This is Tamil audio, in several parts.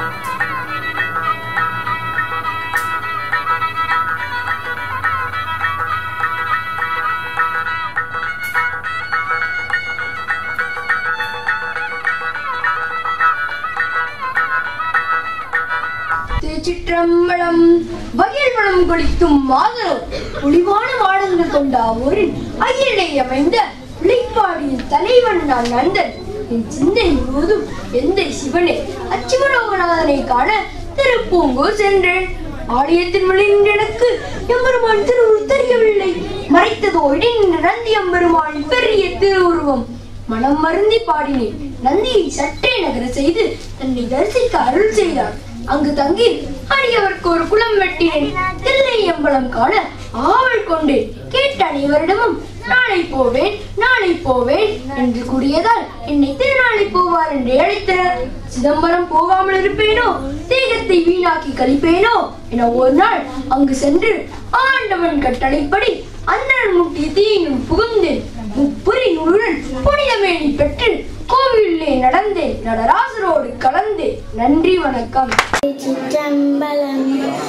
திருச்சிற்றம்பலம் வயல் வளம் கொளிக்கும் மாதரோ ஒளிவான மாடங்கள் கொண்ட ஊரில் அயலை அமைந்த விளைப்பாடியின் தலைவன் நான் நந்தன் என் சிந்தை முழுவதும் எந்த சிவனே அச்சிவலோகநாதனை காண திருப்பூங்கூர் சென்றேன் ஆலயத்தின் வழியில் எனக்கு எம்பெருமான் திருவுரு தெரியவில்லை மறைத்ததோ இடைநின்ற நந்தி எம்பெருமான் பெரிய திருவுருவம் மனம் மருந்தி பாடினேன் நந்தியை சற்றே நகர செய்து தன்னை தரிசிக்க அருள் செய்தார் அங்கு தங்கி அடியவர்க்கு ஒரு குளம் வெட்டினேன் தில்லை அம்பலம் காண ஆவல் கொண்டேன் கேட்ட அனைவரிடமும் நாளை போவேன் நாளை போவேன் என்று கூறியதால் என்னை திருநாளை போவார் என்று அழைத்தனர் சிதம்பரம் போகாமல் இருப்பேனோ தேகத்தை வீணாக்கி கழிப்பேனோ என ஒரு நாள் அங்கு சென்று ஆண்டவன் கட்டளைப்படி அண்ணன் முட்டிய தீயினும் புகுந்தேன் முப்புரி நூலுடன் புனிதமேனி பெற்று கோவிலே நடந்தேன் நடராசரோடு கலந்தேன் நன்றி வணக்கம் சிற்றம்பலம்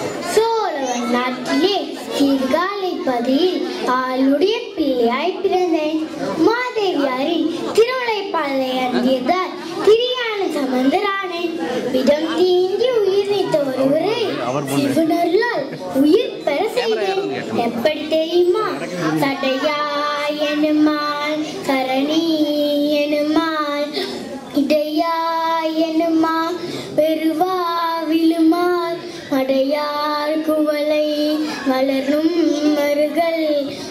சோழவன் நாட்டிலே சீர்காழி பதியில் ஆளுடைய பிள்ளையாய் பிறந்தேன் மாதேவியாரின் திருவிளைப்பாலை அந்தியதால் திரியான சமந்தரானேன் விதம் தீங்கி உயிர் நீத்த ஒருவரை சிவனருளால் உயிர் பெற செய்தேன் எப்படி தெரியுமா சடையா எனுமால் சரணி எனுமால் இடையா எனுமா பெருவா விழுமால் அடையார் குவளை வளரும் மருகள்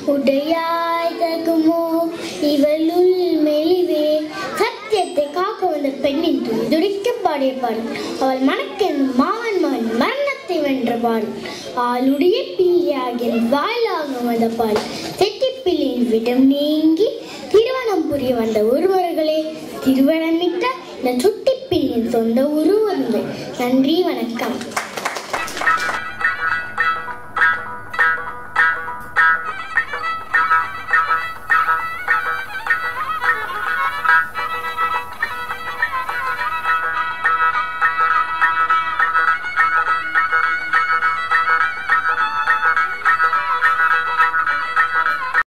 உடையாய் தகுமோ இவளுள் மெலிவே சத்தியத்தை காக்க வந்த பெண்ணின் துடி துடிக்க பாடிய பாடல் அவள் மணக்கென் மாவன் மகன் மரணத்தை வென்ற பாடல் ஆளுடைய பிள்ளையாகிய வாயிலாக வந்த பாடல் செட்டிப்பிள்ளையின் விடம் நீங்கி திருவனம் புரிய வந்த ஒருவர்களே திருவனமிட்ட இந்த சுட்டிப்பிள்ளையின் சொந்த உருவங்கள் நன்றி வணக்கம்